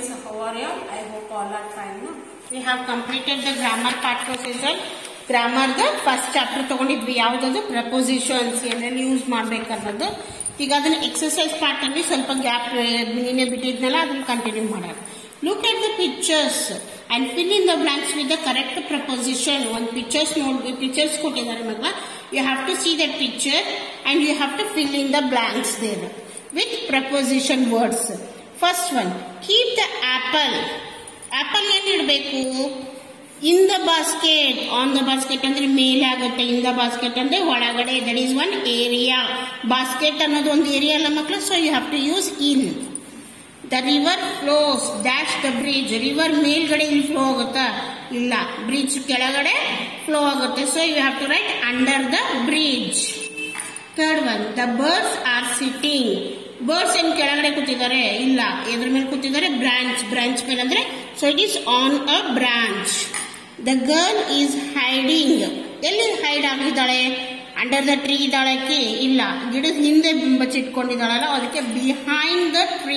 students, how are you? I hope all are fine. No? We have completed the grammar part procedure. ಗ್ರಾಮರ್ದ first chapter ತಗೊಂಡಿದ್ವಿ ಯಾವ್ದದು prepositions ಏನೇನು use ಮಾಡ್ಬೇಕನ್ನೋದು ಈಗ ಅದನ್ನ exercise part ಅಲ್ಲಿ ಸ್ವಲ್ಪ ಗ್ಯಾಪ್ ನಿನ್ನೆ ಬಿಟ್ಟಿದ್ನಲ್ಲ ಅದನ್ನ ಕಂಟಿನ್ಯೂ ಮಾಡೋಣ look at the pictures and fill in the blanks with the correct preposition ಒಂದು ಪಿಕ್ಚರ್ಸ್ ನೋಡಿ ಪಿಕ್ಚರ್ಸ್ ಕೊಟ್ಟಿದ್ದಾರೆ ಮಕ್ಕಳ you have to see that picture and you have to fill in the blanks there with preposition words first one keep the apple apple ಏನ್ ಇಡಬೇಕು in the basket on the basket ಅಂದ್ರೆ ಮೇಲೆ ಆಗುತ್ತೆ in the basket ಅಂದ್ರೆ ಒಳಗಡೆ that is one area basket ಅನ್ನೋದು ಒಂದು area ಅಲ್ಲ ಮಕ್ಕಳು so you have to use in the river flows dash the bridge river ಮೇಲ್ಗಡೆ ಇಲ್ಲಿ ಫ್ಲೋ ಆಗುತ್ತಾ ಇಲ್ಲ ಬ್ರಿಡ್ಜ್ ಕೆಳಗಡೆ ಫ್ಲೋ ಆಗುತ್ತೆ so you have to write under the bridge third one the birds are sitting birds ಏನ್ ಕೆಳಗಡೆ ಕೂತಿದ್ದಾರೆ ಇಲ್ಲ ಎದ್ರ ಮೇಲೆ ಕೂತಿದ್ದಾರೆ ಬ್ರಾಂಚ್ ಬ್ರಾಂಚ್ ಮೇಲೆ ಅಂದ್ರೆ so it is on a branch the girl is hiding ಎಲ್ಲಿ ಹೈಡ್ ಆಗಿದ್ದಾಳೆ ಅಂಡರ್ ದ ಟ್ರೀ ಇದ್ದಾಳಕ್ಕೆ ಇಲ್ಲ ಗಿಡದ ಹಿಂದೆ ಬಚ್ಚಿಟ್ಕೊಂಡಿದ್ದಾಳಲ್ಲ ಅದಕ್ಕೆ behind the tree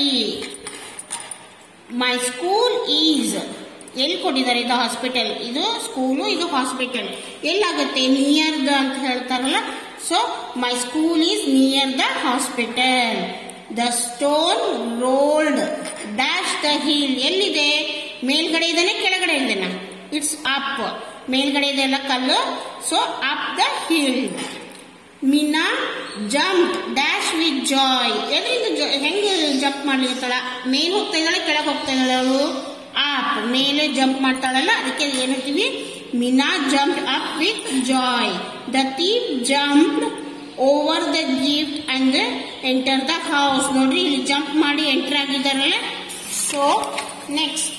my school is ಎಲ್ಲಿ ಕೊಟ್ಟಿದ್ದಾರೆ ಇದು ಹಾಸ್ಪಿಟಲ್ ಇದು ಸ್ಕೂಲು ಇದು ಹಾಸ್ಪಿಟಲ್ ಎಲ್ಲಾಗುತ್ತೆ ನಿಯರ್ ದ ಅಂತ ಹೇಳ್ತಾರಲ್ಲ so my school is near the hospital the stone rolled dash the hill ಎಲ್ಲಿದೆ ಮೇಲ್ಗಡೆ ಇದ್ದಾನೆ ಕೆಳಗಡೆ ಇದ್ದಾನೆ ಇಟ್ಸ್ ಅಪ್ ಮೇಲ್ಗಡೆ ಇದೆ ಅಲ್ಲ ಕಲ್ಲು so up the hill Meena jump dash with joy ಎದ್ರಿಂದ ಹೆಂಗೆ ಜಂಪ್ ಮಾಡ್ಲಿರ್ತಾಳ ಮೇಲ್ ಹೋಗ್ತಾ ಇದ್ದಾಳೆ ಕೆಳಗೆ ಹೋಗ್ತಾ ಇದ್ದಾಳೆ ಅವಳು ಅಪ್ ಮೇಲೆ ಜಂಪ್ ಮಾಡ್ತಾಳಲ್ಲ ಅದಕ್ಕೆ ಏನಂತೀವಿ Meena jump up with joy the thief jump over the gift and enter the house ನೋಡ್ರಿ ಇಲ್ಲಿ ಜಂಪ್ ಮಾಡಿ ಎಂಟರ್ ಆಗಿದಾರಲ್ಲ so next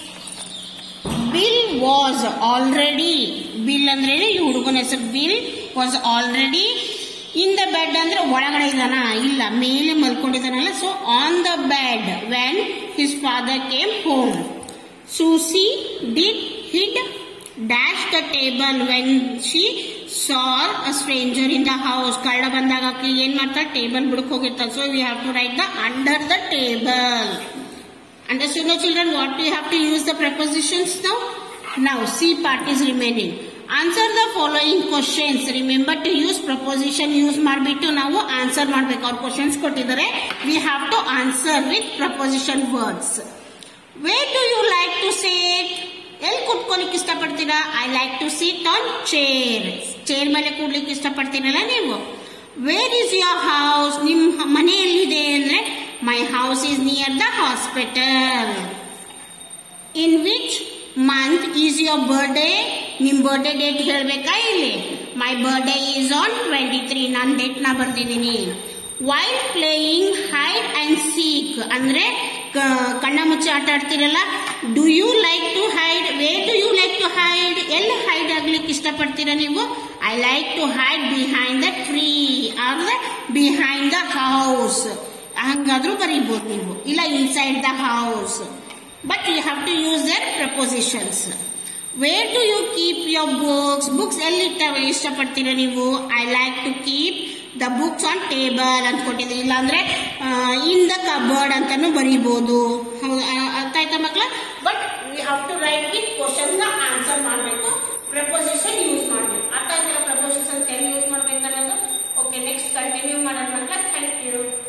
Bill was already Bill ಅಂದ್ರೆ ಈ ಹುಡುಗನ ಹೆಸರು Bill was already in the bed ಅಂದ್ರೆ ಒಳಗಡೆ ಇದಾನ ಇಲ್ಲ ಮೇಲೆ ಮಲ್ಕೊಂಡಿದ್ದಾನಲ್ಲ so on the bed when his father came home Susie did hid dash the table when she saw a stranger in the house ಕಳ್ಳ ಬಂದಾಗ ಆಕಿ ಏನ್ ಮಾಡ್ತಾಳೆ ಟೇಬಲ್ ಬಿಡಕ್ ಹೋಗಿರ್ತಾಳೆ so we have to write the under the table Understood now children what we have to use the prepositions now? Now C part is remaining. Answer the following questions. Remember to use preposition use ಮಾಡ್ಬಿಟ್ಟು ನಾವು answer ಮಾಡ್ಬೇಕು ಅವ್ರ questions ಕೊಟ್ಟಿದ್ದಾರೆ we have to answer with preposition words where do you like to sit ಎಲ್ಲಿ ಕುತ್ಕೊಲಿಕ್ಕೆ ಇಷ್ಟಪಡ್ತೀರಾ I like to sit on chair chair ಮೇಲೆ ಕೂಡ್ಲಿಕ್ಕೆ ಇಷ್ಟಪಡ್ತೀರಲ್ಲ ನೀವು ವೇರ್ ಇಸ್ ಯೋರ್ ಹೌಸ್ ನಿಮ್ ಮನೆ ಎಲ್ಲಿದೆ ಅಂದ್ರೆ my house is near the hospital in which month is your birthday ನಿಮ್ ಬರ್ಡೇ ಡೇಟ್ ಹೇಳ್ಬೇಕಾ ಇಲ್ಲಿ my birthday is on twenty three ನಾನು ಡೇಟ್ ನ ಬರ್ದಿದ್ದೀನಿ while playing hide and seek ಅಂದ್ರೆ ಕಣ್ಣ ಮುಚ್ಚಿ ಆಟ ಆಡ್ತಿರಲ್ಲ do you like to hide where do you like to hide ಎಲ್ಲಿ ಹೈಡ್ ಆಗ್ಲಿಕ್ಕೆ ಇಷ್ಟಪಡ್ತೀರಾ ನೀವು I like to hide behind the tree or the behind the house ಹಂಗಾದ್ರೂ ಬರೀಬಹುದು ನೀವು ಇಲ್ಲ inside the house but you have to use the prepositions where do you keep your books books ಎಲ್ಲಿ ಇಷ್ಟಪಡ್ತೀರಾ ನೀವು I like to keep the books on table ಅಂತ ಕೊಟ್ಟಿದ್ದೀವಿ ಇಲ್ಲಾಂದ್ರೆ in the cupboard ಅಂತಾನು ಬರೀಬಹುದು ಅರ್ಥ ಆಯ್ತಾ ಮಕ್ಕಳ but we have to write with question ನ ಆನ್ಸರ್ ಮಾಡಬೇಕು ಪ್ರಪೋಸಿಷನ್ ಯೂಸ್ ಮಾಡಬೇಕು ಅರ್ಥ ಆಯ್ತಲ್ಲ ಪ್ರಪೋಸಿಷನ್ ಎಲ್ಲಿ ಯೂಸ್ ಮಾಡ್ಬೇಕು ಅನ್ನೋದು ಓಕೆ ನೆಕ್ಸ್ಟ್ ಕಂಟಿನ್ಯೂ ಮಾಡೋಣ ಮಕ್ಕಳ ಥ್ಯಾಂಕ್ ಯು